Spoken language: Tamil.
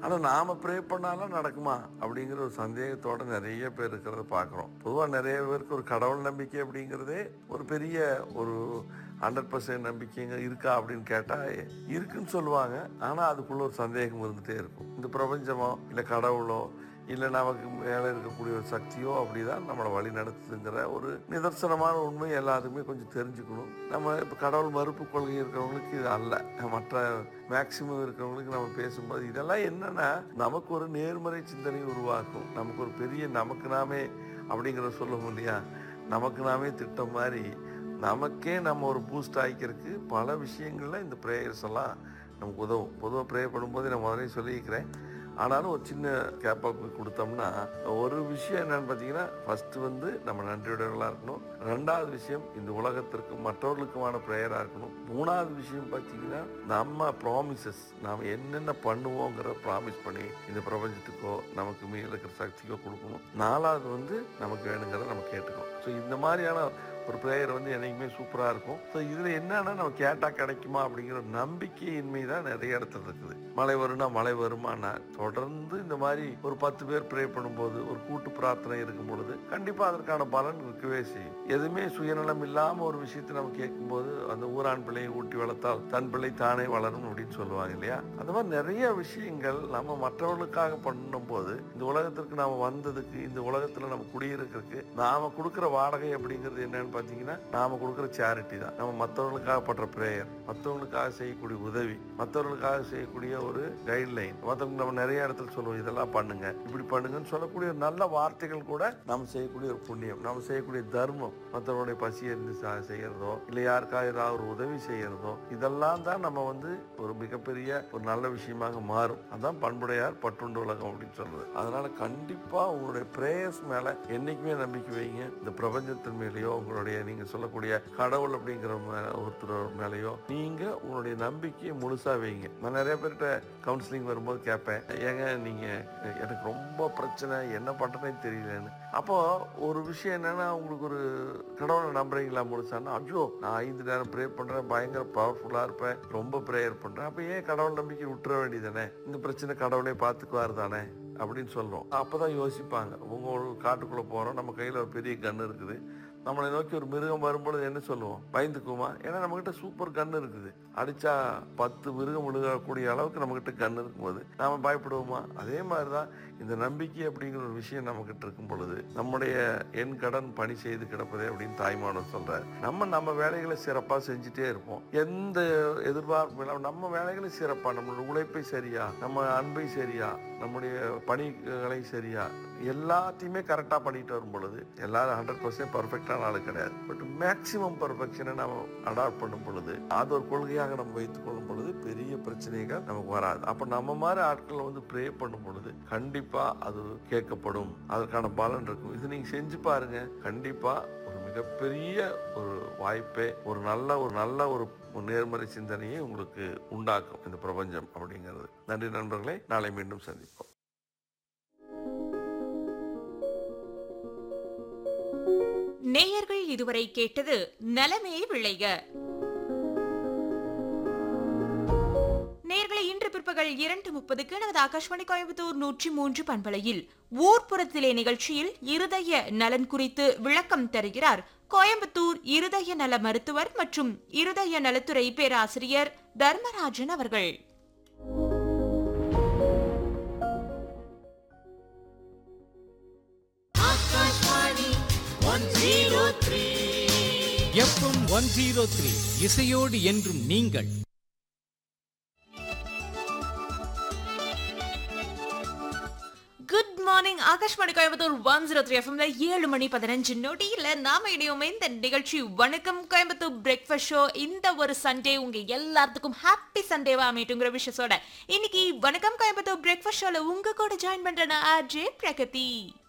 ஆனால் நாம் ப்ரே பண்ணாலும் நடக்குமா அப்படிங்கிற ஒரு சந்தேகத்தோட நிறைய பேர் இருக்கிறத பார்க்குறோம் பொதுவாக நிறைய பேருக்கு ஒரு கடவுள் நம்பிக்கை அப்படிங்கிறதே ஒரு பெரிய ஒரு ஹண்ட்ரட் பர்சன்ட் நம்பிக்கைங்க இருக்கா அப்படின்னு கேட்டால் இருக்குன்னு சொல்லுவாங்க ஆனால் அதுக்குள்ள ஒரு சந்தேகம் இருந்துகிட்டே இருக்கும் இந்த பிரபஞ்சமோ இல்லை கடவுளோ இல்லை நமக்கு மேலே இருக்கக்கூடிய ஒரு சக்தியோ அப்படிதான் நம்மளை வழி நடத்துதுங்கிற ஒரு நிதர்சனமான உண்மை எல்லாருக்குமே கொஞ்சம் தெரிஞ்சுக்கணும் நம்ம இப்போ கடவுள் மறுப்பு கொள்கை இருக்கிறவங்களுக்கு இது அல்ல மற்ற மேக்சிமம் இருக்கிறவங்களுக்கு நம்ம பேசும்போது இதெல்லாம் என்னன்னா நமக்கு ஒரு நேர்மறை சிந்தனை உருவாக்கும் நமக்கு ஒரு பெரிய நமக்கு நாமே அப்படிங்கிறத சொல்லுவோம் இல்லையா நமக்கு நாமே திட்டம் மாதிரி நமக்கே நம்ம ஒரு பூஸ்ட் ஆகிக்கிறதுக்கு பல விஷயங்கள்ல இந்த ப்ரேயர்ஸ் எல்லாம் நமக்கு உதவும் பொதுவாக ப்ரே பண்ணும்போது நான் முதலே சொல்லியிருக்கிறேன் ஆனாலும் ஒரு சின்ன கேப் அப் கொடுத்தோம்னா ஒரு விஷயம் என்னன்னு பார்த்தீங்கன்னா ஃபர்ஸ்ட் வந்து நம்ம நன்றியுடர்களாக இருக்கணும் ரெண்டாவது விஷயம் இந்த உலகத்திற்கும் மற்றவர்களுக்குமான ப்ரேயராக இருக்கணும் மூணாவது விஷயம் பார்த்தீங்கன்னா நம்ம ப்ராமிசஸ் நாம் என்னென்ன பண்ணுவோங்கிற ப்ராமிஸ் பண்ணி இந்த பிரபஞ்சத்துக்கோ நமக்கு மேல இருக்கிற சக்திக்கோ கொடுக்கணும் நாலாவது வந்து நமக்கு வேணுங்கிறத நம்ம கேட்டுக்கணும் ஸோ இந்த மாதிரியான ஒரு ப்ரேயர் வந்து என்னைக்குமே சூப்பராக இருக்கும் ஸோ இதில் என்னன்னா நம்ம கேட்டால் கிடைக்குமா அப்படிங்கிற நம்பிக்கையின்மை தான் நிறைய இடத்துல இருக்குது மழை வரும்னா மழை வருமானா தொடர்ந்து இந்த மாதிரி ஒரு பத்து பேர் ப்ரே பண்ணும்போது ஒரு கூட்டு பிரார்த்தனை இருக்கும் பொழுது கண்டிப்பாக அதற்கான பலன் இருக்கவே செய்யும் எதுவுமே சுயநலம் இல்லாமல் ஒரு விஷயத்தை நம்ம கேட்கும்போது அந்த ஊரான் பிள்ளையை ஊட்டி வளர்த்தால் தன் பிள்ளை தானே வளரும் அப்படின்னு சொல்லுவாங்க இல்லையா அந்த மாதிரி நிறைய விஷயங்கள் நம்ம மற்றவர்களுக்காக பண்ணும்போது இந்த உலகத்திற்கு நாம வந்ததுக்கு இந்த உலகத்துல நம்ம குடியிருக்கிறதுக்கு நாம கொடுக்குற வாடகை அப்படிங்கிறது என்னன்னு பார்த்தீங்கன்னா நாம கொடுக்குற சேரிட்டி தான் நம்ம மற்றவர்களுக்காக பண்ற ப்ரேயர் மற்றவங்களுக்காக செய்யக்கூடிய உதவி மற்றவர்களுக்காக செய்யக்கூடிய ஒரு கைட்லைன் மற்றவங்க நம்ம நிறைய இடத்துல சொல்லுவோம் இதெல்லாம் பண்ணுங்க இப்படி பண்ணுங்கன்னு சொல்லக்கூடிய ஒரு நல்ல வார்த்தைகள் கூட நம்ம செய்யக்கூடிய ஒரு புண்ணியம் நம்ம செய்யக்கூடிய தர்மம் மற்றவருடைய பசி இருந்து செய்யறதோ இல்லை யாருக்காக ஏதாவது ஒரு உதவி செய்யறதோ இதெல்லாம் தான் நம்ம வந்து ஒரு மிகப்பெரிய ஒரு நல்ல விஷயமாக மாறும் அதான் பண்புடையார் பட்டுண்டு உலகம் அப்படின்னு சொல்றது அதனால கண்டிப்பா உங்களுடைய பிரேயர்ஸ் மேல என்னைக்குமே நம்பிக்கை வைங்க இந்த பிரபஞ்சத்தின் மேலேயோ உங்களுடைய நீங்க சொல்லக்கூடிய கடவுள் அப்படிங்கிற மே- ஒருத்தர் மேலேயோ நீங்க உங்களுடைய நம்பிக்கையை முழுசா வைங்க நான் நிறைய பேர்கிட்ட கவுன்சிலிங் வரும்போது கேட்பேன் ஏங்க நீங்க எனக்கு ரொம்ப பிரச்சனை என்ன பண்றேனே தெரியலன்னு அப்போ ஒரு விஷயம் என்னன்னா உங்களுக்கு ஒரு கடவுளை நம்புறீங்களா முழுசான்னா ஐயோ நான் ஐந்து நேரம் ப்ரே பண்றேன் பயங்கர பவர்ஃபுல்லா இருப்பேன் ரொம்ப ப்ரேயர் பண்றேன் அப்ப ஏன் கடவுள் நம்பிக்கை விட்டுற வேண்டியதானே இந்த பிரச்சனை கடவுளே பார்த்துக்குவாரு தானே அப்படின்னு சொல்றோம் அப்பதான் யோசிப்பாங்க உங்க ஒரு காட்டுக்குள்ள போறோம் நம்ம கையில ஒரு பெரிய கன் இருக்குது நம்மளை நோக்கி ஒரு மிருகம் வரும்பொழுது என்ன சொல்லுவோம் பயந்துக்குமா ஏன்னா நம்மகிட்ட சூப்பர் கன் இருக்குது அடிச்சா பத்து மிருகம் விழுகக்கூடிய அளவுக்கு நம்மகிட்ட கன் இருக்கும்போது நாம பயப்படுவோமா அதே மாதிரிதான் இந்த நம்பிக்கை அப்படிங்கிற ஒரு விஷயம் நம்மகிட்ட இருக்கும் பொழுது நம்முடைய என் கடன் பணி செய்து கிடப்பதே அப்படின்னு தாய்மானவர் சொல்றாரு நம்ம நம்ம வேலைகளை சிறப்பா செஞ்சுட்டே இருப்போம் எந்த எதிர்பார்ப்பும் இல்லாம நம்ம வேலைகளை சிறப்பா நம்மளோட உழைப்பை சரியா நம்ம அன்பை சரியா நம்முடைய பணிகளை சரியா எல்லாத்தையுமே கரெக்டாக பண்ணிட்டு வரும் பொழுது எல்லாரும் ஹண்ட்ரட் பர்சன்ட் பர்ஃபெக்டான ஆளு கிடையாது பட் மேக்சிமம் பர்ஃபெக்ஷனை நம்ம அடாப்ட் பண்ணும் பொழுது அது ஒரு கொள்கையாக நம்ம வைத்துக் கொள்ளும் பொழுது பெரிய பிரச்சனைகள் நமக்கு வராது அப்போ நம்ம மாதிரி ஆட்கள் வந்து ப்ரே பண்ணும் பொழுது கண்டிப்பா அது கேட்கப்படும் அதற்கான பலன் இருக்கும் இது நீங்க செஞ்சு பாருங்க கண்டிப்பா ஒரு மிகப்பெரிய ஒரு வாய்ப்பை ஒரு நல்ல ஒரு நல்ல ஒரு ஒரு நேர்மறை சிந்தனையை உங்களுக்கு உண்டாக்கும் இந்த பிரபஞ்சம் அப்படிங்கிறது நன்றி நண்பர்களே நாளை மீண்டும் சந்திப்போம் நேயர்கள் இதுவரை கேட்டது நலமே விளைக நேர்களை இன்று பிற்பகல் இரண்டு முப்பதுக்கு நமது ஆகாஷ்வாணி கோயம்புத்தூர் நூற்றி மூன்று பண்பலையில் ஊர்ப்புறத்திலே நிகழ்ச்சியில் இருதய நலன் குறித்து விளக்கம் தருகிறார் கோயம்புத்தூர் இருதய நல மருத்துவர் மற்றும் இருதய நலத்துறை பேராசிரியர் தர்மராஜன் அவர்கள் எஃப்எம் ஒன் ஜீரோ த்ரீ இசையோடு என்றும் நீங்கள் good morning Akashvani Coimbatore one zero three எஃப்எம்ல ஏழு மணி பதினஞ்சு நொடியில நாம இணையோமே இந்த நிகழ்ச்சி வணக்கம் கோயம்புத்தூர் பிரேக்ஃபாஸ்ட் ஷோ இந்த ஒரு சண்டே உங்க எல்லாத்துக்கும் ஹாப்பி சண்டேவா அமைட்டுங்கிற விஷயத்தோட இன்னைக்கு வணக்கம் கோயம்புத்தூர் பிரேக்ஃபாஸ்ட் ஷோல உங்க கூட ஜாயின் பண்றேன் ஆர்ஜே பிரகதி